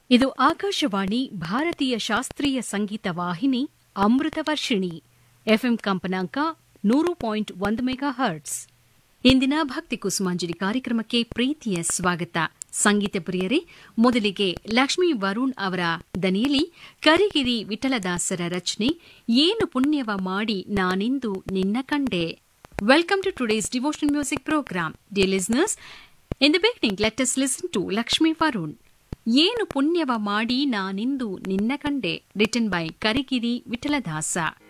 ಇದು ಆಕಾಶವಾಣಿ ಭಾರತೀಯ ಶಾಸ್ತ್ರೀಯ ಸಂಗೀತ ವಾಹಿನಿ ಅಮೃತ ವರ್ಷಿಣಿ ಎಫ್ಎಂ ಕಂಪನಾಂಕ ನೂರು ಪಾಯಿಂಟ್ ಒಂದು ಮೆಗಾ ಹರ್ಟ್ಸ್ ಇಂದಿನ ಭಕ್ತಿ ಕುಸುಮಾಂಜಲಿ ಕಾರ್ಯಕ್ರಮಕ್ಕೆ ಪ್ರೀತಿಯ ಸ್ವಾಗತ ಸಂಗೀತ ಪ್ರಿಯರೇ ಮೊದಲಿಗೆ ಲಕ್ಷ್ಮೀ ವರುಣ್ ಅವರ ದನಿಯಲ್ಲಿ ಕರಿಗಿರಿ ವಿಠಲದಾಸರ ರಚನೆ ಏನು ಪುಣ್ಯವ ಮಾಡಿ ನಾನಿಂದು ನಿನ್ನ ಕಂಡೆ welcome to today's devotional music program dear listeners in the beginning let us listen to Lakshmi Varun ಏನು ಪುಣ್ಯವ ಮಾಡಿ ನಾನಿಂದು ನಿನ್ನ ಕಂಡೆ ರಿಟನ್ ಬೈ ಕರಿಗಿರಿ ವಿಠಲದಾಸ